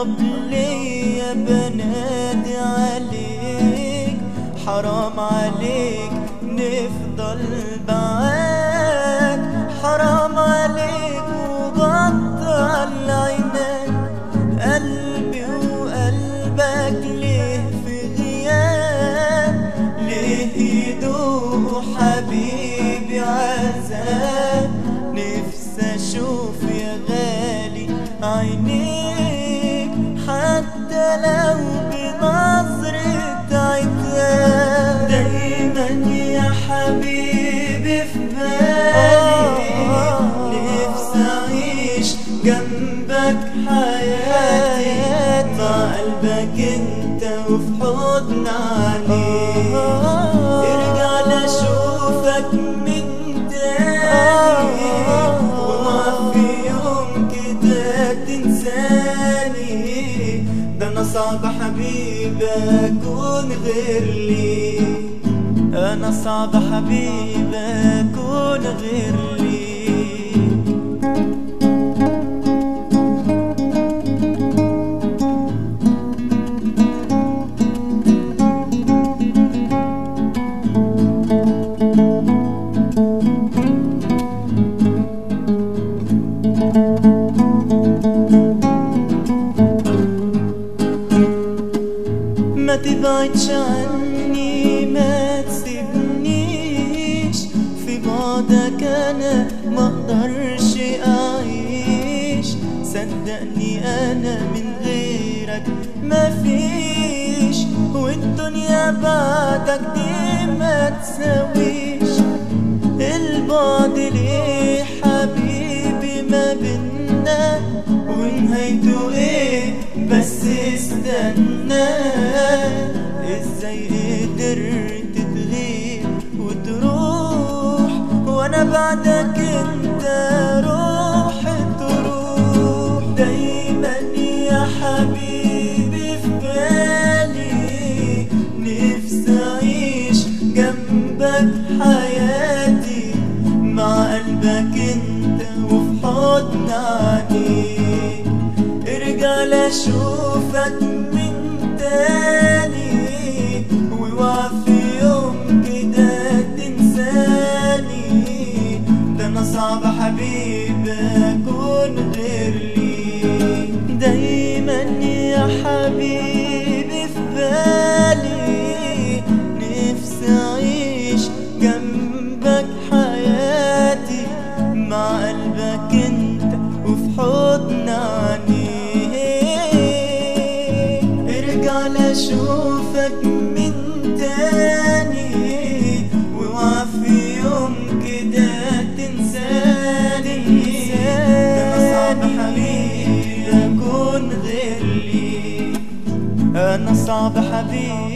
طب ليه بنادي عليك حرام عليك نفضل بعاد حرام عليك وبطل عينك قلبي وقلبك ليه في غياب ليه يدوق حبيبي عذاب نفسي اشوف يا غالي عينيك حتى لو بنظرة عتاب دايما يا حبيبي في بالي نفسي اعيش جنبك حياتي مع قلبك انت وفي حضن عليك ارجع لاشوفك من تاني وما في يوم كده تنساني ده انا صعب حبيبي اكون غير ليك انا صعب حبيبي اكون غير ليك ما تبعدش عني ما تسيبنيش في بعدك انا ما اقدرش اعيش صدقني انا من غيرك ما فيش والدنيا بعدك دي ما تساويش البعد ليه حبيبي ما بينا ونهايته ايه بس استنى ازاي قدرت تغيب وتروح وانا بعدك انت روح تروح دايما يا حبيبي في بالي نفسي اعيش جنبك حياتي مع قلبك انت وفي حضن عينيك ارجع لاشوفك من تاني واوعى في يوم كده تنساني ده انا صعب حبيبي اكون غير ليك دايما يا حبيبي في بالي نفسي اعيش جنبك حياتي مع قلبك انت وفي حضن عينيك ارجع لاشوفك من تاني واوعى في يوم كده تنساني ده انا صعب حبيبي اكون غير ليك انا صعب حبيبي